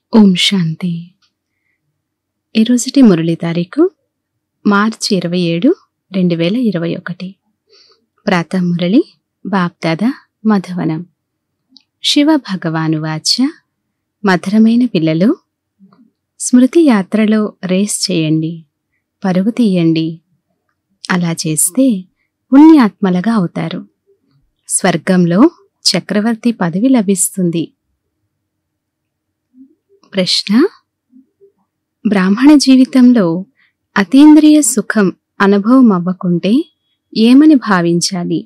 ఓం శాంతి ఈరోజుటి మురళి తారీఖు మార్చి ఇరవై ఏడు రెండు వేల ఇరవై ఒకటి ప్రాతః మురళి బాప్దాద మధవనం శివ భగవాను వాచ మధురమైన పిల్లలు స్మృతి యాత్రలో రేస్ చేయండి పరుగు తీయండి అలా చేస్తే పుణ్యాత్మలుగా అవుతారు స్వర్గంలో చక్రవర్తి పదవి లభిస్తుంది ప్రశ్న బ్రాహ్మణ జీవితంలో అతీంద్రియ సుఖం అనుభవం అవ్వకుంటే ఏమని భావించాలి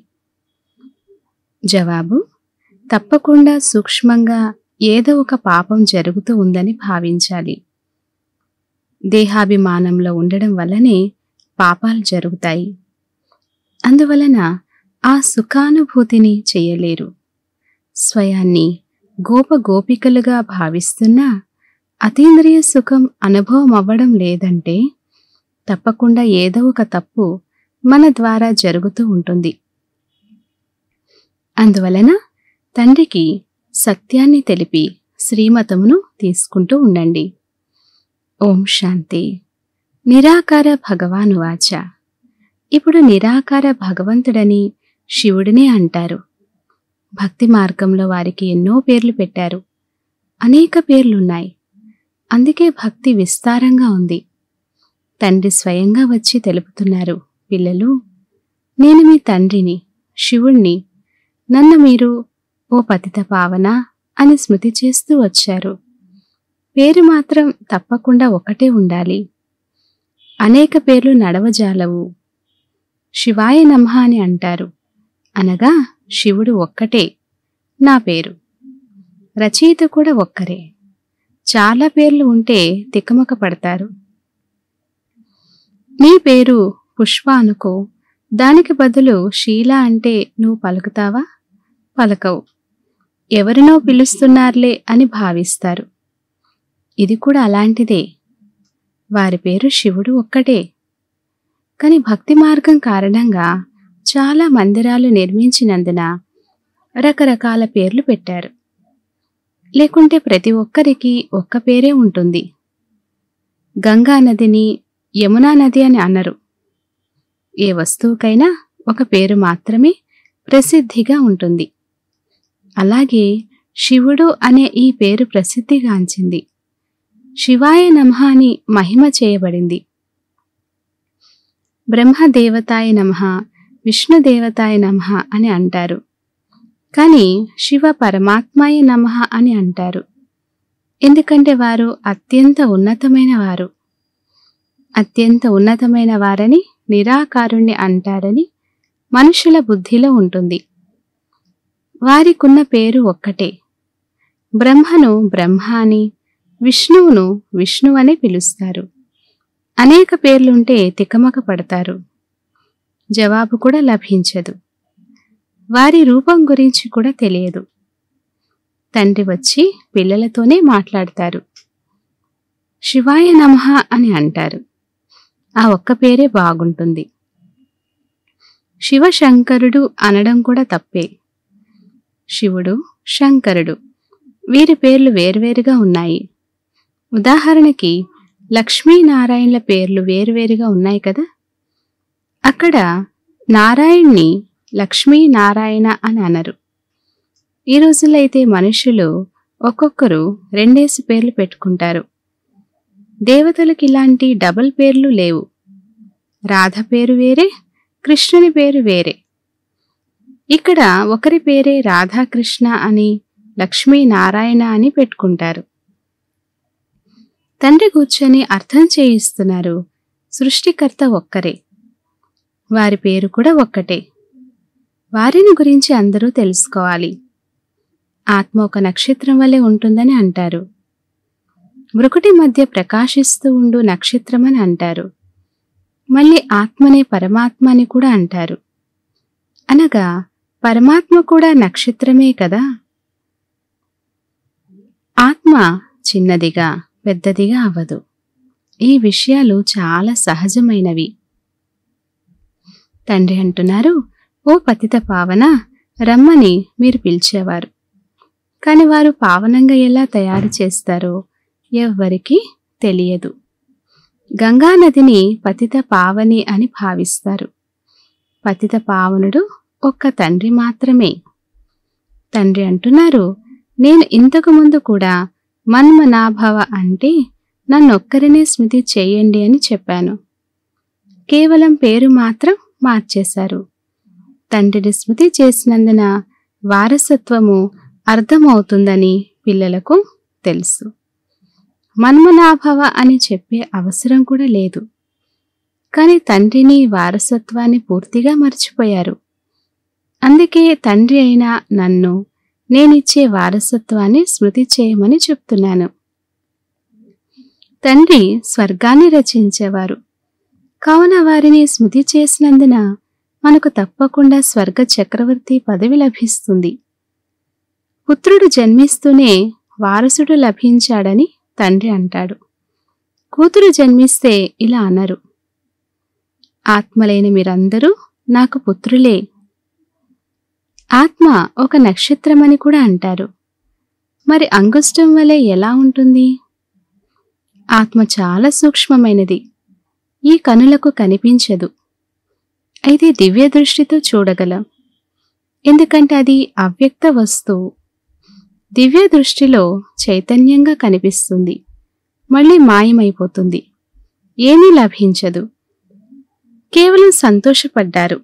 జవాబు తప్పకుండా సూక్ష్మంగా ఏదో ఒక పాపం జరుగుతూ ఉందని భావించాలి దేహాభిమానంలో ఉండడం వల్లనే పాపాలు జరుగుతాయి అందువలన ఆ సుఖానుభూతిని చేయలేరు స్వయాన్ని గోప గోపికలుగా భావిస్తున్నా అతీంద్రియ సుఖం అనుభవం అవ్వడం లేదంటే తప్పకుండా ఏదో ఒక తప్పు మన ద్వారా జరుగుతూ ఉంటుంది అందువలన తండ్రికి సత్యాన్ని తెలిపి శ్రీమతమును తీసుకుంటూ ఉండండి ఓం శాంతి నిరాకార భగవాను వాచ ఇప్పుడు నిరాకార భగవంతుడని శివుడినే అంటారు భక్తి మార్గంలో వారికి ఎన్నో పేర్లు పెట్టారు అనేక పేర్లున్నాయి అందుకే భక్తి విస్తారంగా ఉంది తండ్రి స్వయంగా వచ్చి తెలుపుతున్నారు పిల్లలు నేను మీ తండ్రిని శివుణ్ణి నన్ను మీరు ఓ పతిత పావన అని స్మృతి చేస్తూ వచ్చారు పేరు మాత్రం తప్పకుండా ఒకటే ఉండాలి అనేక పేర్లు నడవజాలవు శివాయ నమః అని అంటారు అనగా శివుడు ఒక్కటే నా పేరు రచయిత కూడా ఒక్కరే చాలా పేర్లు ఉంటే తికమక పడతారు నీ పేరు పుష్ప అనుకో దానికి బదులు శీల అంటే నువ్వు పలుకుతావా పలకవు ఎవరినో పిలుస్తున్నారులే అని భావిస్తారు ఇది కూడా అలాంటిదే వారి పేరు శివుడు ఒక్కటే కాని భక్తి మార్గం కారణంగా చాలా మందిరాలు నిర్మించినందున రకరకాల పేర్లు పెట్టారు లేకుంటే ప్రతి ఒక్కరికి ఒక్క పేరే ఉంటుంది గంగా నదిని యమునా నది అని అనరు ఏ వస్తువుకైనా ఒక పేరు మాత్రమే ప్రసిద్ధిగా ఉంటుంది అలాగే శివుడు అనే ఈ పేరు ప్రసిద్ధిగాంచింది శివాయ నమః అని మహిమ చేయబడింది బ్రహ్మదేవతాయ నమః విష్ణుదేవతాయ నమః అని అంటారు కానీ శివ పరమాత్మాయ నమః అని అంటారు ఎందుకంటే వారు అత్యంత ఉన్నతమైన వారు అత్యంత ఉన్నతమైన వారని నిరాకారుణ్ణి అంటారని మనుషుల బుద్ధిలో ఉంటుంది వారికున్న పేరు ఒక్కటే బ్రహ్మను బ్రహ్మ అని విష్ణువును విష్ణువని పిలుస్తారు అనేక పేర్లుంటే తికమక పడతారు జవాబు కూడా లభించదు వారి రూపం గురించి కూడా తెలియదు తండ్రి వచ్చి పిల్లలతోనే మాట్లాడతారు శివాయ నమః అని అంటారు ఆ ఒక్క పేరే బాగుంటుంది శివశంకరుడు అనడం కూడా తప్పే శివుడు శంకరుడు వీరి పేర్లు వేర్వేరుగా ఉన్నాయి ఉదాహరణకి లక్ష్మీనారాయణల పేర్లు వేరువేరుగా ఉన్నాయి కదా అక్కడ నారాయణ్ణి లక్ష్మీనారాయణ అని అనరు ఈ రోజుల్లో అయితే మనుషులు ఒక్కొక్కరు రెండేసి పేర్లు పెట్టుకుంటారు దేవతలకు ఇలాంటి డబల్ పేర్లు లేవు రాధ పేరు వేరే కృష్ణుని పేరు వేరే ఇక్కడ ఒకరి పేరే రాధాకృష్ణ అని లక్ష్మీనారాయణ అని పెట్టుకుంటారు తండ్రి కూర్చొని అర్థం చేయిస్తున్నారు సృష్టికర్త ఒక్కరే వారి పేరు కూడా ఒక్కటే వారిని గురించి అందరూ తెలుసుకోవాలి ఆత్మ ఒక నక్షత్రం వలె ఉంటుందని అంటారు మృకుటి మధ్య ప్రకాశిస్తూ ఉండు నక్షత్రం అని అంటారు మళ్ళీ ఆత్మనే పరమాత్మ అని కూడా అంటారు అనగా పరమాత్మ కూడా నక్షత్రమే కదా ఆత్మ చిన్నదిగా పెద్దదిగా అవ్వదు ఈ విషయాలు చాలా సహజమైనవి తండ్రి అంటున్నారు ఓ పతిత పావన రమ్మని మీరు పిలిచేవారు కాని వారు పావనంగా ఎలా తయారు చేస్తారో ఎవ్వరికీ తెలియదు గంగానదిని పతిత పావని అని భావిస్తారు పతిత పావనుడు ఒక్క తండ్రి మాత్రమే తండ్రి అంటున్నారు నేను ఇంతకు ముందు కూడా మన్మనాభవ అంటే నన్నొక్కరినే స్మృతి చేయండి అని చెప్పాను కేవలం పేరు మాత్రం మార్చేశారు తండ్రిని స్మృతి చేసినందున వారసత్వము అర్థమవుతుందని పిల్లలకు తెలుసు మన్మనాభవ అని చెప్పే అవసరం కూడా లేదు కానీ తండ్రిని వారసత్వాన్ని పూర్తిగా మర్చిపోయారు అందుకే తండ్రి అయిన నన్ను నేనిచ్చే వారసత్వాన్ని స్మృతి చేయమని చెప్తున్నాను తండ్రి స్వర్గాన్ని రచించేవారు కావున వారిని స్మృతి చేసినందున మనకు తప్పకుండా స్వర్గ చక్రవర్తి పదవి లభిస్తుంది పుత్రుడు జన్మిస్తూనే వారసుడు లభించాడని తండ్రి అంటాడు కూతురు జన్మిస్తే ఇలా అనరు ఆత్మలైన మీరందరూ నాకు పుత్రులే ఆత్మ ఒక నక్షత్రమని కూడా అంటారు మరి అంగుష్టం వలె ఎలా ఉంటుంది ఆత్మ చాలా సూక్ష్మమైనది ఈ కనులకు కనిపించదు అయితే దివ్య దృష్టితో చూడగలం ఎందుకంటే అది అవ్యక్త వస్తువు దివ్య దృష్టిలో చైతన్యంగా కనిపిస్తుంది మళ్ళీ మాయమైపోతుంది ఏమీ లభించదు కేవలం సంతోషపడ్డారు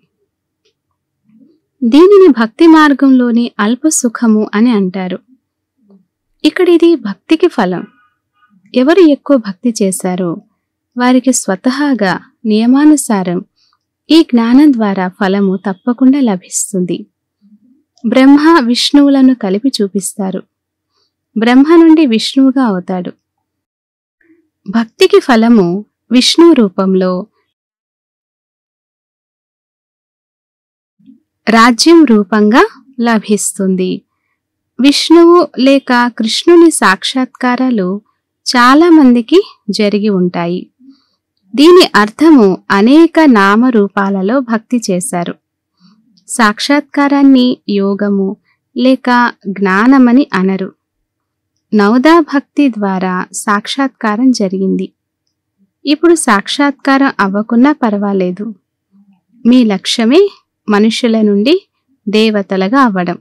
దీనిని భక్తి మార్గంలోని అల్ప సుఖము అని అంటారు ఇక్కడ ఇది భక్తికి ఫలం ఎవరు ఎక్కువ భక్తి చేశారో వారికి స్వతహాగా నియమానుసారం ఈ జ్ఞానం ద్వారా ఫలము తప్పకుండా లభిస్తుంది బ్రహ్మ విష్ణువులను కలిపి చూపిస్తారు బ్రహ్మ నుండి విష్ణువుగా అవుతాడు భక్తికి ఫలము విష్ణు రూపంలో రాజ్యం రూపంగా లభిస్తుంది విష్ణువు లేక కృష్ణుని సాక్షాత్కారాలు చాలా మందికి జరిగి ఉంటాయి దీని అర్థము అనేక నామరూపాలలో భక్తి చేశారు సాక్షాత్కారాన్ని యోగము లేక జ్ఞానమని అనరు నవదా భక్తి ద్వారా సాక్షాత్కారం జరిగింది ఇప్పుడు సాక్షాత్కారం అవ్వకున్నా పర్వాలేదు మీ లక్ష్యమే మనుషుల నుండి దేవతలుగా అవ్వడం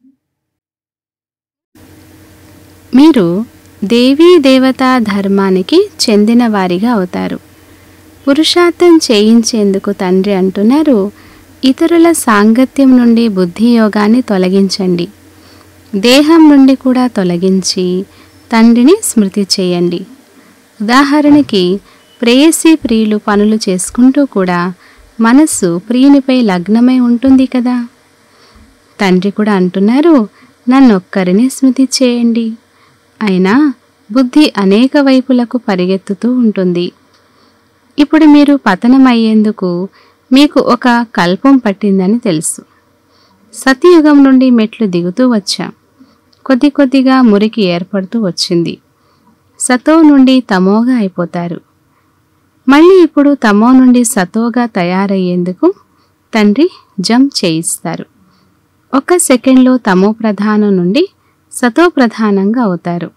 మీరు దేవీ దేవతా ధర్మానికి చెందిన వారిగా అవుతారు పురుషార్థం చేయించేందుకు తండ్రి అంటున్నారు ఇతరుల సాంగత్యం నుండి బుద్ధి యోగాన్ని తొలగించండి దేహం నుండి కూడా తొలగించి తండ్రిని స్మృతి చేయండి ఉదాహరణకి ప్రేయసి ప్రియులు పనులు చేసుకుంటూ కూడా మనస్సు ప్రియునిపై లగ్నమై ఉంటుంది కదా తండ్రి కూడా అంటున్నారు నన్నొక్కరిని స్మృతి చేయండి అయినా బుద్ధి అనేక వైపులకు పరిగెత్తుతూ ఉంటుంది ఇప్పుడు మీరు పతనమయ్యేందుకు మీకు ఒక కల్పం పట్టిందని తెలుసు సతయుగం నుండి మెట్లు దిగుతూ వచ్చాం కొద్ది కొద్దిగా మురికి ఏర్పడుతూ వచ్చింది సతో నుండి తమోగా అయిపోతారు మళ్ళీ ఇప్పుడు తమో నుండి సతోగా తయారయ్యేందుకు తండ్రి జంప్ చేయిస్తారు ఒక సెకండ్లో తమో ప్రధానం నుండి సతో ప్రధానంగా అవుతారు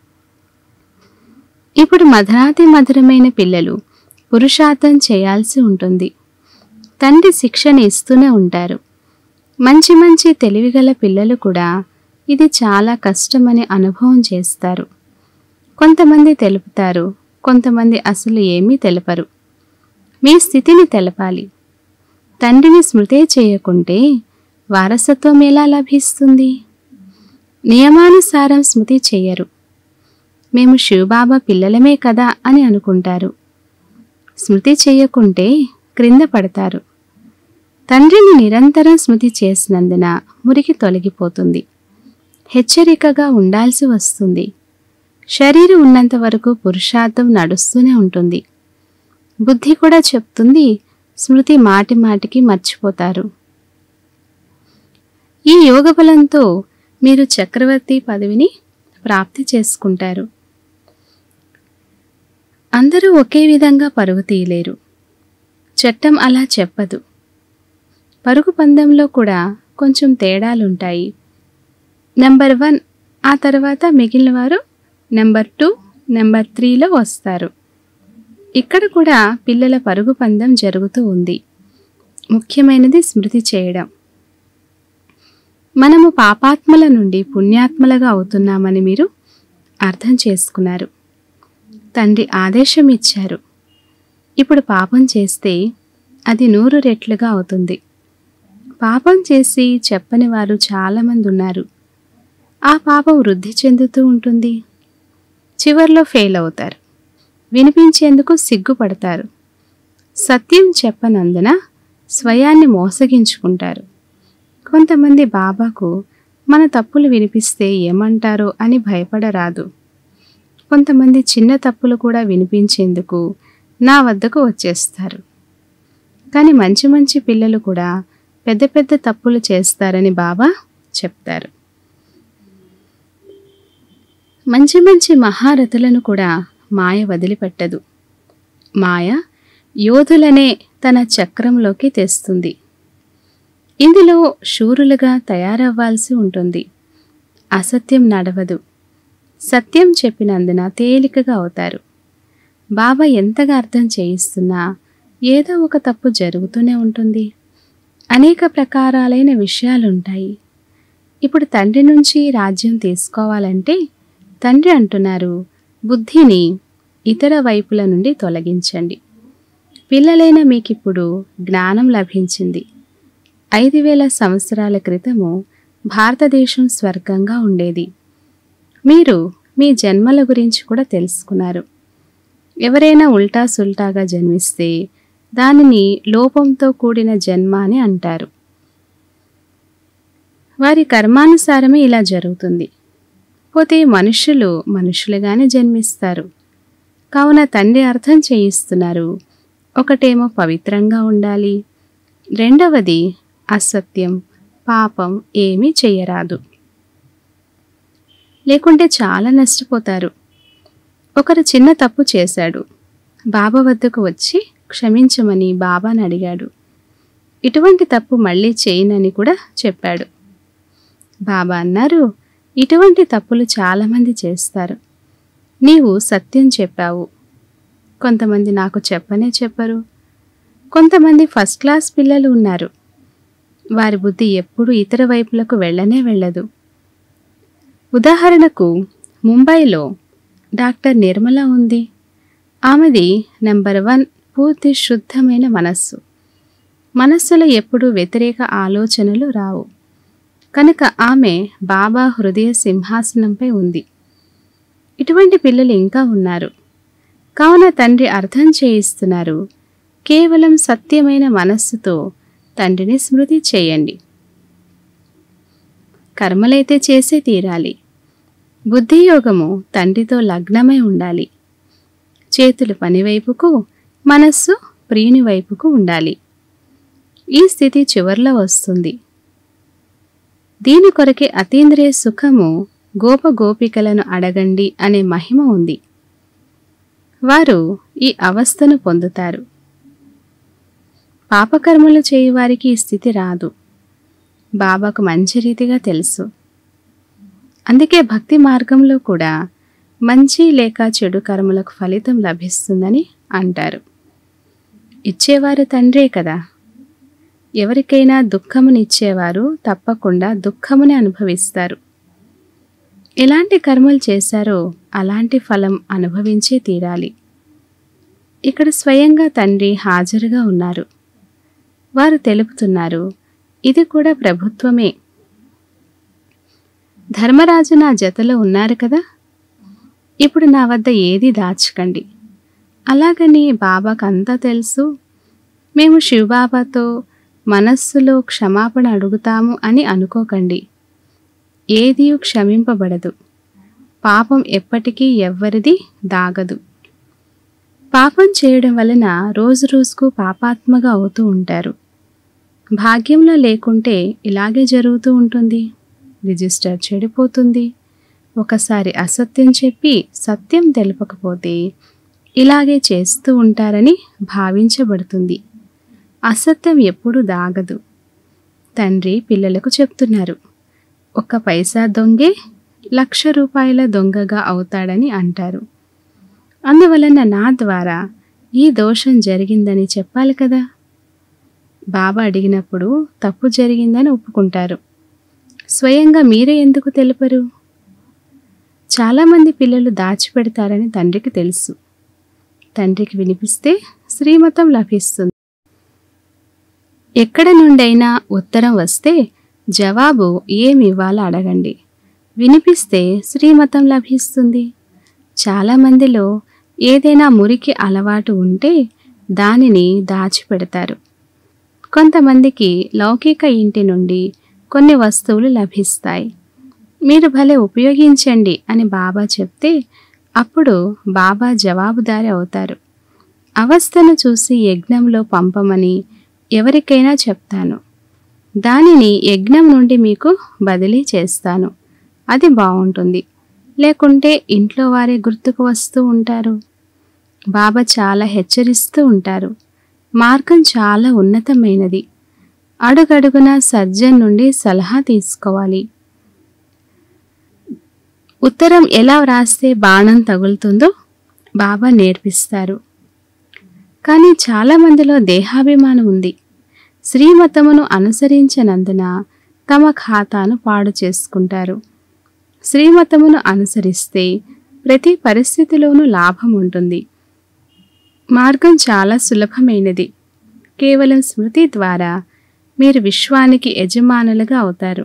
ఇప్పుడు మధురాతి మధురమైన పిల్లలు పురుషార్థం చేయాల్సి ఉంటుంది తండ్రి శిక్షణ ఇస్తూనే ఉంటారు మంచి మంచి తెలివిగల పిల్లలు కూడా ఇది చాలా కష్టమని అనుభవం చేస్తారు కొంతమంది తెలుపుతారు కొంతమంది అసలు ఏమీ తెలపరు మీ స్థితిని తెలపాలి తండ్రిని స్మృతే చేయకుంటే వారసత్వం ఎలా లభిస్తుంది నియమానుసారం స్మృతి చెయ్యరు మేము శివబాబా పిల్లలమే కదా అని అనుకుంటారు స్మృతి చేయకుంటే క్రింద పడతారు తండ్రిని నిరంతరం స్మృతి చేసినందున మురికి తొలగిపోతుంది హెచ్చరికగా ఉండాల్సి వస్తుంది శరీరం ఉన్నంత వరకు పురుషార్థం నడుస్తూనే ఉంటుంది బుద్ధి కూడా చెప్తుంది స్మృతి మాటి మాటికి మర్చిపోతారు ఈ యోగ బలంతో మీరు చక్రవర్తి పదవిని ప్రాప్తి చేసుకుంటారు అందరూ ఒకే విధంగా పరుగు తీయలేరు చట్టం అలా చెప్పదు పరుగు పందెంలో కూడా కొంచెం తేడాలుంటాయి నెంబర్ వన్ ఆ తర్వాత మిగిలిన వారు నెంబర్ టూ నెంబర్ త్రీలో వస్తారు ఇక్కడ కూడా పిల్లల పరుగు పందెం జరుగుతూ ఉంది ముఖ్యమైనది స్మృతి చేయడం మనము పాపాత్మల నుండి పుణ్యాత్మలుగా అవుతున్నామని మీరు అర్థం చేసుకున్నారు తండ్రి ఆదేశం ఇచ్చారు ఇప్పుడు పాపం చేస్తే అది నూరు రెట్లుగా అవుతుంది పాపం చేసి చెప్పని వారు చాలామంది ఉన్నారు ఆ పాపం వృద్ధి చెందుతూ ఉంటుంది చివర్లో ఫెయిల్ అవుతారు వినిపించేందుకు సిగ్గుపడతారు సత్యం చెప్పనందున స్వయాన్ని మోసగించుకుంటారు కొంతమంది బాబాకు మన తప్పులు వినిపిస్తే ఏమంటారో అని భయపడరాదు కొంతమంది చిన్న తప్పులు కూడా వినిపించేందుకు నా వద్దకు వచ్చేస్తారు కానీ మంచి మంచి పిల్లలు కూడా పెద్ద పెద్ద తప్పులు చేస్తారని బాబా చెప్తారు మంచి మంచి మహారథులను కూడా మాయ వదిలిపెట్టదు మాయ యోధులనే తన చక్రంలోకి తెస్తుంది ఇందులో శూరులుగా తయారవ్వాల్సి ఉంటుంది అసత్యం నడవదు సత్యం చెప్పినందున తేలికగా అవుతారు బాబా ఎంతగా అర్థం చేయిస్తున్నా ఏదో ఒక తప్పు జరుగుతూనే ఉంటుంది అనేక ప్రకారాలైన విషయాలుంటాయి ఇప్పుడు తండ్రి నుంచి రాజ్యం తీసుకోవాలంటే తండ్రి అంటున్నారు బుద్ధిని ఇతర వైపుల నుండి తొలగించండి పిల్లలైన మీకిప్పుడు జ్ఞానం లభించింది ఐదు వేల సంవత్సరాల క్రితము భారతదేశం స్వర్గంగా ఉండేది మీరు మీ జన్మల గురించి కూడా తెలుసుకున్నారు ఎవరైనా ఉల్టా సుల్టాగా జన్మిస్తే దానిని లోపంతో కూడిన జన్మ అని అంటారు వారి కర్మానుసారమే ఇలా జరుగుతుంది పోతే మనుషులు మనుషులుగానే జన్మిస్తారు కావున తండ్రి అర్థం చేయిస్తున్నారు ఒకటేమో పవిత్రంగా ఉండాలి రెండవది అసత్యం పాపం ఏమీ చేయరాదు లేకుంటే చాలా నష్టపోతారు ఒకరు చిన్న తప్పు చేశాడు బాబా వద్దకు వచ్చి క్షమించమని బాబాని అడిగాడు ఇటువంటి తప్పు మళ్ళీ చేయనని కూడా చెప్పాడు బాబా అన్నారు ఇటువంటి తప్పులు చాలామంది చేస్తారు నీవు సత్యం చెప్పావు కొంతమంది నాకు చెప్పనే చెప్పరు కొంతమంది ఫస్ట్ క్లాస్ పిల్లలు ఉన్నారు వారి బుద్ధి ఎప్పుడూ ఇతర వైపులకు వెళ్ళనే వెళ్ళదు ఉదాహరణకు ముంబైలో డాక్టర్ నిర్మల ఉంది ఆమెది నెంబర్ వన్ పూర్తి శుద్ధమైన మనస్సు మనస్సులో ఎప్పుడూ వ్యతిరేక ఆలోచనలు రావు కనుక ఆమె బాబా హృదయ సింహాసనంపై ఉంది ఇటువంటి పిల్లలు ఇంకా ఉన్నారు కావున తండ్రి అర్థం చేయిస్తున్నారు కేవలం సత్యమైన మనస్సుతో తండ్రిని స్మృతి చేయండి కర్మలైతే చేసే తీరాలి బుద్ధియోగము తండ్రితో లగ్నమై ఉండాలి చేతులు పనివైపుకు మనస్సు ప్రియుని వైపుకు ఉండాలి ఈ స్థితి చివర్లో వస్తుంది దీని కొరకే అతీంద్రియ సుఖము గోప గోపికలను అడగండి అనే మహిమ ఉంది వారు ఈ అవస్థను పొందుతారు పాపకర్మలు చేయువారికి ఈ స్థితి రాదు బాబాకు మంచి రీతిగా తెలుసు అందుకే భక్తి మార్గంలో కూడా మంచి లేక చెడు కర్మలకు ఫలితం లభిస్తుందని అంటారు ఇచ్చేవారు తండ్రే కదా ఎవరికైనా దుఃఖమునిచ్చేవారు తప్పకుండా దుఃఖముని అనుభవిస్తారు ఎలాంటి కర్మలు చేశారో అలాంటి ఫలం అనుభవించే తీరాలి ఇక్కడ స్వయంగా తండ్రి హాజరుగా ఉన్నారు వారు తెలుపుతున్నారు ఇది కూడా ప్రభుత్వమే ధర్మరాజు నా జతలో ఉన్నారు కదా ఇప్పుడు నా వద్ద ఏది దాచకండి అలాగని బాబాకు అంతా తెలుసు మేము శివబాబాతో మనస్సులో క్షమాపణ అడుగుతాము అని అనుకోకండి ఏదీ క్షమింపబడదు పాపం ఎప్పటికీ ఎవ్వరిది దాగదు పాపం చేయడం వలన రోజు రోజుకు పాపాత్మగా అవుతూ ఉంటారు భాగ్యంలో లేకుంటే ఇలాగే జరుగుతూ ఉంటుంది రిజిస్టర్ చెడిపోతుంది ఒకసారి అసత్యం చెప్పి సత్యం తెలుపకపోతే ఇలాగే చేస్తూ ఉంటారని భావించబడుతుంది అసత్యం ఎప్పుడు దాగదు తండ్రి పిల్లలకు చెప్తున్నారు ఒక్క పైసా దొంగే లక్ష రూపాయల దొంగగా అవుతాడని అంటారు అందువలన నా ద్వారా ఈ దోషం జరిగిందని చెప్పాలి కదా బాబా అడిగినప్పుడు తప్పు జరిగిందని ఒప్పుకుంటారు స్వయంగా మీరే ఎందుకు తెలుపరు చాలామంది పిల్లలు దాచిపెడతారని తండ్రికి తెలుసు తండ్రికి వినిపిస్తే శ్రీమతం లభిస్తుంది ఎక్కడ నుండైనా ఉత్తరం వస్తే జవాబు ఏమి ఇవ్వాలో అడగండి వినిపిస్తే శ్రీమతం లభిస్తుంది చాలామందిలో ఏదైనా మురికి అలవాటు ఉంటే దానిని దాచిపెడతారు కొంతమందికి లౌకిక ఇంటి నుండి కొన్ని వస్తువులు లభిస్తాయి మీరు భలే ఉపయోగించండి అని బాబా చెప్తే అప్పుడు బాబా జవాబుదారి అవుతారు అవస్థను చూసి యజ్ఞంలో పంపమని ఎవరికైనా చెప్తాను దానిని యజ్ఞం నుండి మీకు బదిలీ చేస్తాను అది బాగుంటుంది లేకుంటే ఇంట్లో వారే గుర్తుకు వస్తూ ఉంటారు బాబా చాలా హెచ్చరిస్తూ ఉంటారు మార్గం చాలా ఉన్నతమైనది అడుగడుగున సజ్జన్ నుండి సలహా తీసుకోవాలి ఉత్తరం ఎలా వ్రాస్తే బాణం తగులుతుందో బాబా నేర్పిస్తారు కానీ చాలామందిలో దేహాభిమానం ఉంది శ్రీమతమును అనుసరించనందున తమ ఖాతాను పాడు చేసుకుంటారు శ్రీమతమును అనుసరిస్తే ప్రతి పరిస్థితిలోనూ లాభం ఉంటుంది మార్గం చాలా సులభమైనది కేవలం స్మృతి ద్వారా మీరు విశ్వానికి యజమానులుగా అవుతారు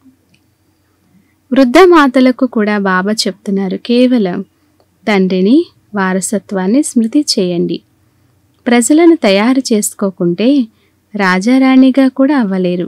వృద్ధ మాతలకు కూడా బాబా చెప్తున్నారు కేవలం తండ్రిని వారసత్వాన్ని స్మృతి చేయండి ప్రజలను తయారు చేసుకోకుంటే రాజారాణిగా కూడా అవ్వలేరు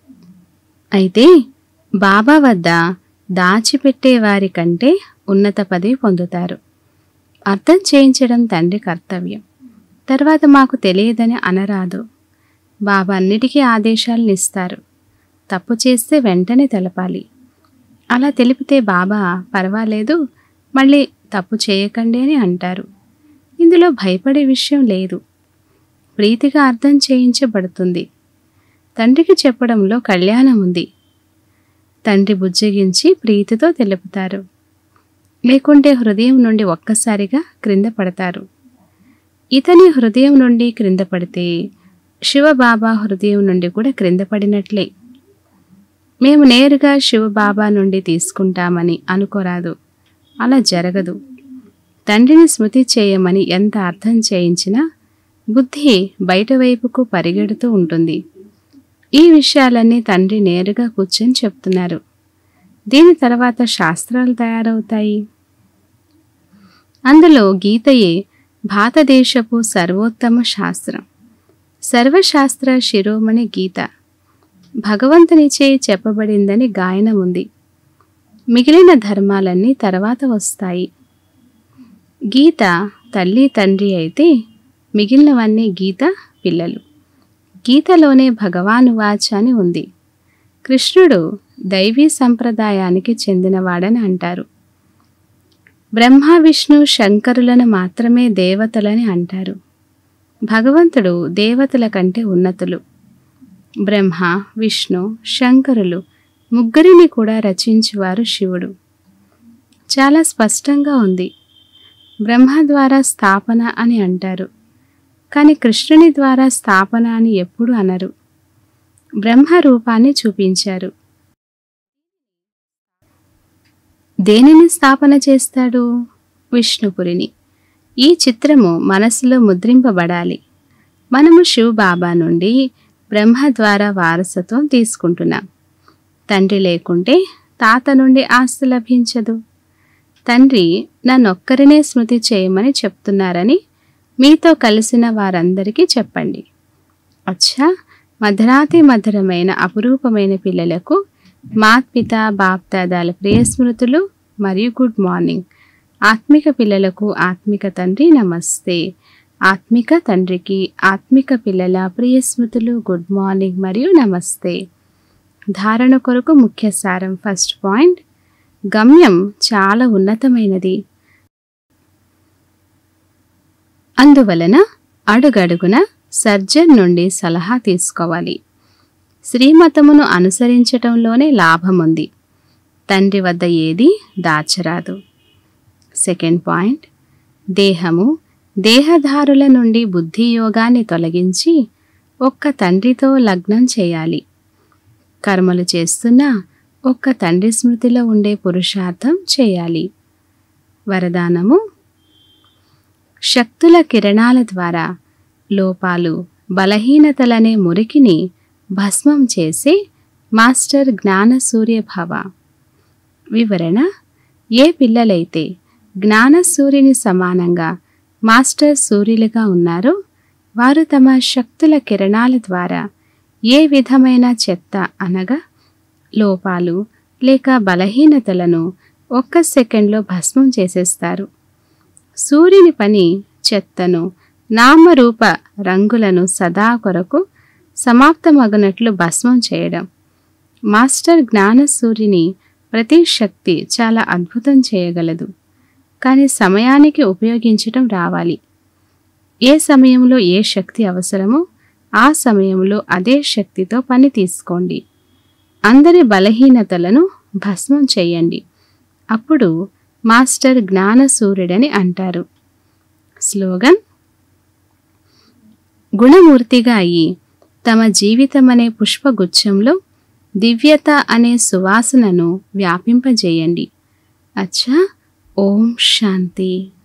అయితే బాబా వద్ద దాచిపెట్టే వారి కంటే ఉన్నత పదవి పొందుతారు అర్థం చేయించడం తండ్రి కర్తవ్యం తర్వాత మాకు తెలియదని అనరాదు బాబా అన్నిటికీ ఆదేశాలను ఇస్తారు తప్పు చేస్తే వెంటనే తెలపాలి అలా తెలిపితే బాబా పర్వాలేదు మళ్ళీ తప్పు చేయకండి అని అంటారు ఇందులో భయపడే విషయం లేదు ప్రీతిగా అర్థం చేయించబడుతుంది తండ్రికి చెప్పడంలో కళ్యాణం ఉంది తండ్రి బుజ్జగించి ప్రీతితో తెలుపుతారు లేకుంటే హృదయం నుండి ఒక్కసారిగా క్రింద పడతారు ఇతని హృదయం నుండి క్రింద పడితే శివబాబా హృదయం నుండి కూడా క్రింద పడినట్లే మేము నేరుగా శివబాబా నుండి తీసుకుంటామని అనుకోరాదు అలా జరగదు తండ్రిని స్మృతి చేయమని ఎంత అర్థం చేయించినా బుద్ధి బయట వైపుకు పరిగెడుతూ ఉంటుంది ఈ విషయాలన్నీ తండ్రి నేరుగా కూర్చొని చెప్తున్నారు దీని తర్వాత శాస్త్రాలు తయారవుతాయి అందులో గీతయే భారతదేశపు సర్వోత్తమ శాస్త్రం సర్వశాస్త్ర శిరోమణి గీత భగవంతునిచే చెప్పబడిందని గాయనం ఉంది మిగిలిన ధర్మాలన్నీ తర్వాత వస్తాయి గీత తల్లి తండ్రి అయితే మిగిలినవన్నీ గీత పిల్లలు గీతలోనే భగవాను వాచ అని ఉంది కృష్ణుడు దైవీ సంప్రదాయానికి చెందినవాడని అంటారు బ్రహ్మ విష్ణు శంకరులను మాత్రమే దేవతలని అంటారు భగవంతుడు దేవతల కంటే ఉన్నతులు బ్రహ్మ విష్ణు శంకరులు ముగ్గురిని కూడా రచించువారు శివుడు చాలా స్పష్టంగా ఉంది బ్రహ్మ ద్వారా స్థాపన అని అంటారు కానీ కృష్ణుని ద్వారా స్థాపన అని ఎప్పుడు అనరు బ్రహ్మ రూపాన్ని చూపించారు దేనిని స్థాపన చేస్తాడు విష్ణుపురిని ఈ చిత్రము మనసులో ముద్రింపబడాలి మనము శివబాబా నుండి బ్రహ్మ ద్వారా వారసత్వం తీసుకుంటున్నాం తండ్రి లేకుంటే తాత నుండి ఆస్తి లభించదు తండ్రి నన్నొక్కరినే స్మృతి చేయమని చెప్తున్నారని మీతో కలిసిన వారందరికీ చెప్పండి అచ్చా మధురాతి మధురమైన అపురూపమైన పిల్లలకు మాత్పిత బాప్దాదాల ప్రియ స్మృతులు మరియు గుడ్ మార్నింగ్ ఆత్మిక పిల్లలకు ఆత్మిక తండ్రి నమస్తే ఆత్మిక తండ్రికి ఆత్మిక పిల్లల ప్రియ స్మృతులు గుడ్ మార్నింగ్ మరియు నమస్తే ధారణ కొరకు ముఖ్య సారం ఫస్ట్ పాయింట్ గమ్యం చాలా ఉన్నతమైనది అందువలన అడుగడుగున సర్జన్ నుండి సలహా తీసుకోవాలి శ్రీమతమును అనుసరించటంలోనే లాభం ఉంది తండ్రి వద్ద ఏది దాచరాదు సెకండ్ పాయింట్ దేహము దేహధారుల నుండి బుద్ధి యోగాన్ని తొలగించి ఒక్క తండ్రితో లగ్నం చేయాలి కర్మలు చేస్తున్నా ఒక్క తండ్రి స్మృతిలో ఉండే పురుషార్థం చేయాలి వరదానము శక్తుల కిరణాల ద్వారా లోపాలు బలహీనతలనే మురికిని భస్మం చేసే మాస్టర్ జ్ఞాన సూర్యభవ వివరణ ఏ పిల్లలైతే జ్ఞాన సూర్యుని సమానంగా మాస్టర్ సూర్యులుగా ఉన్నారో వారు తమ శక్తుల కిరణాల ద్వారా ఏ విధమైన చెత్త అనగా లోపాలు లేక బలహీనతలను ఒక్క సెకండ్లో భస్మం చేసేస్తారు సూర్యుని పని చెత్తను నామరూప రంగులను సదా కొరకు సమాప్తమగునట్లు భస్మం చేయడం మాస్టర్ జ్ఞాన సూర్యుని ప్రతి శక్తి చాలా అద్భుతం చేయగలదు కానీ సమయానికి ఉపయోగించటం రావాలి ఏ సమయంలో ఏ శక్తి అవసరమో ఆ సమయంలో అదే శక్తితో పని తీసుకోండి అందరి బలహీనతలను భస్మం చేయండి అప్పుడు మాస్టర్ జ్ఞాన సూర్యుడని అంటారు స్లోగన్ గుణమూర్తిగా అయి తమ జీవితం అనే పుష్పగుచ్ఛంలో దివ్యత అనే సువాసనను వ్యాపింపజేయండి అచ్చా ఓం శాంతి